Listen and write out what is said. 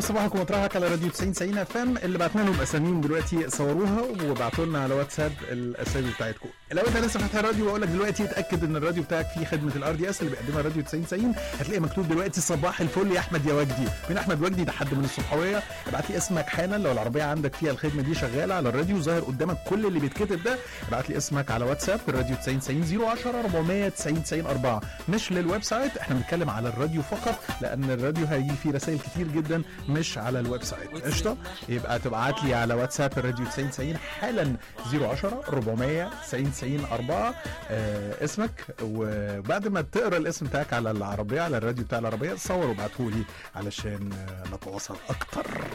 صباحكم ومطرحك على راديو 90 90 اف ام اللي بعتنا لهم اساميهم دلوقتي صوروها وبعتوا لنا على واتساب الاسامي بتاعتكم لو انت لسه فاتح الراديو بقول لك دلوقتي اتاكد ان الراديو بتاعك فيه خدمه الار دي اس اللي بيقدمها راديو 90 90 هتلاقي مكتوب دلوقتي صباح الفل يا احمد يا وجدي مين احمد وجدي ده حد من الصبحويه ابعت لي اسمك حالا لو العربيه عندك فيها الخدمه دي شغاله على الراديو ظاهر قدامك كل اللي بيتكتب ده ابعت لي اسمك على واتساب الراديو 90 90 010 490 90 4 مش للويب سايت احنا بنتكلم على الراديو فقط لان الراديو هيجي فيه رسائل كتير جدا مش على الويب سايت قشطه يبقى تبعت لي على واتساب الراديو 90 90 حالا 010 490 90 4 آه اسمك وبعد ما تقرا الاسم بتاعك على العربيه على الراديو بتاع العربيه صور وابعته لي علشان آه، نتواصل اكتر